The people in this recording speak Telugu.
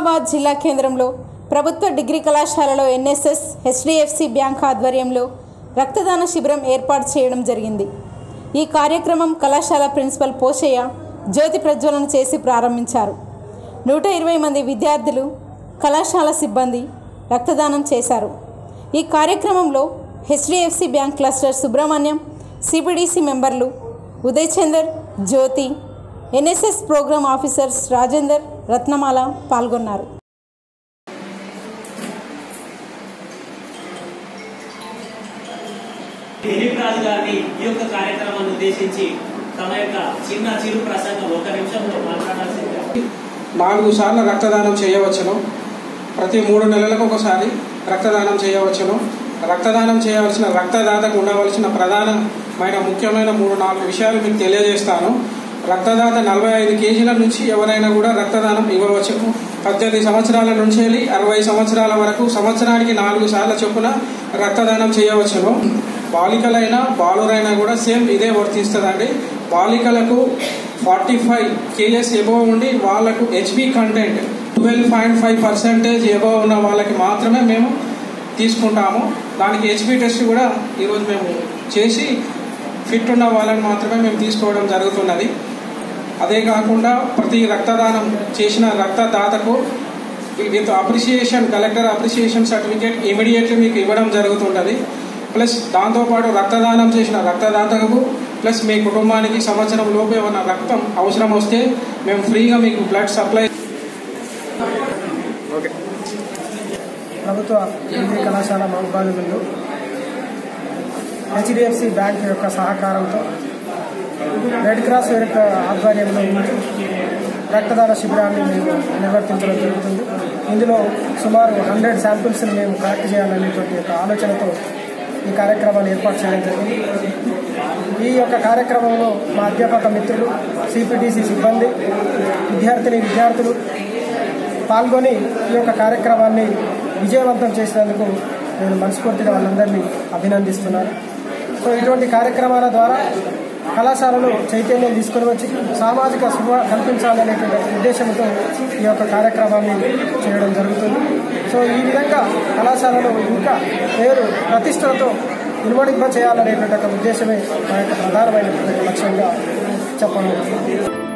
నిజామాబాద్ జిల్లా కేంద్రంలో ప్రభుత్వ డిగ్రీ కళాశాలలో ఎన్ఎస్ఎస్ హెచ్డిఎఫ్సి బ్యాంక్ ఆధ్వర్యంలో రక్తదాన శిబిరం ఏర్పాటు చేయడం జరిగింది ఈ కార్యక్రమం కళాశాల ప్రిన్సిపల్ పోషయ్య జ్యోతి ప్రజ్వలన చేసి ప్రారంభించారు నూట ఇరవై మంది విద్యార్థులు కళాశాల సిబ్బంది రక్తదానం చేశారు ఈ కార్యక్రమంలో HDFC bank cluster Subrahmanyam CBDC మెంబర్లు Uday Chander Jyothi NSS program officers Rajender Ratnamala పాల్గొన్నారు దిలీప్ రాజు గారిని ఈ యొక్క కార్యక్రమాన్ని ఉద్దేశించి తమ యొక్క చిన్న చిరు ప్రసంగం ఒక నిమిషంలో మాట్లాడాల్సిందిగా నాలుగు సార్లు రక్తదానం చేయవచ్చును ప్రతి మూడు నెలలకు ఒకసారి రక్తదానం చేయవచ్చును రక్తదానం చేయవలసిన రక్తదాతకు ఉండవలసిన ప్రధానమైన ముఖ్యమైన మూడు నాలుగు విషయాలు మీకు తెలియజేస్తాను రక్తదాత నలభై ఐదు కేజీల నుంచి ఎవరైనా కూడా రక్తదానం ఇవ్వవచ్చును పద్దెనిమిది సంవత్సరాల నుంచి వెళ్ళి అరవై సంవత్సరాల వరకు సంవత్సరానికి నాలుగు సార్ల చొప్పున రక్తదానం చేయవచ్చును బాలికలైనా బాలురైనా కూడా సేమ్ ఇదే వర్తిస్తుందండి బాలికలకు ఫార్టీ ఫైవ్ కేఎస్ ఎబోవ్ ఉండి వాళ్ళకు HB content twelve point five percentage above ఉన్న వాళ్ళకి మాత్రమే మేము తీసుకుంటాము దానికి హెచ్బి టెస్ట్ కూడా ఈరోజు మేము చేసి ఫిట్ ఉన్న వాళ్ళని మాత్రమే మేము తీసుకోవడం జరుగుతున్నది అదే కాకుండా ప్రతి రక్తదానం చేసిన రక్తదాతకు with appreciation collector appreciation certificate immediately మీకు ఇవ్వడం జరుగుతుంటుంది ప్లస్ దాంతోపాటు రక్తదానం చేసిన రక్తదాతకు ప్లస్ మీ కుటుంబానికి సంవత్సరం లోపు ఏమైనా రక్తం అవసరం వస్తే మేము ఫ్రీగా మీకు బ్లడ్ సప్లై ప్రభుత్వ డిగ్రీ కళాశాల మహబాద్ ముందు హెచ్డిఎఫ్సి బ్యాంక్ యొక్క సహకారంతో రెడ్ క్రాస్ యొక్క ఆధ్వర్యంలో రక్తదాన శిబిరాన్ని మేము నిర్వర్తించడం జరుగుతుంది ఇందులో సుమారు హండ్రెడ్ శాంపిల్స్ని మేము కలెక్ట్ చేయాలనేటువంటి యొక్క ఆలోచనతో ఈ కార్యక్రమాన్ని ఏర్పాటు చేయడం జరిగింది ఈ యొక్క కార్యక్రమంలో మా అధ్యాపక మిత్రులు సిపిటిసి సిబ్బంది విద్యార్థిని విద్యార్థులు పాల్గొని ఈ యొక్క కార్యక్రమాన్ని విజయవంతం చేసినందుకు నేను మనస్ఫూర్తిగా వాళ్ళందరినీ అభినందిస్తున్నాను సో ఇటువంటి కార్యక్రమాల ద్వారా కళాశాలలో చైతన్యం తీసుకొని వచ్చి సామాజిక స్పృహ కల్పించాలనేటువంటి ఉద్దేశంతో ఈ యొక్క కార్యక్రమాన్ని చేయడం జరుగుతుంది సో ఈ విధంగా కళాశాలలో ఇంకా పేరు ప్రతిష్టలతో ఇనుమడింప చేయాలనేటువంటి ఒక ఉద్దేశమే మా యొక్క ప్రధానమైనటువంటి లక్ష్యంగా చెప్పడం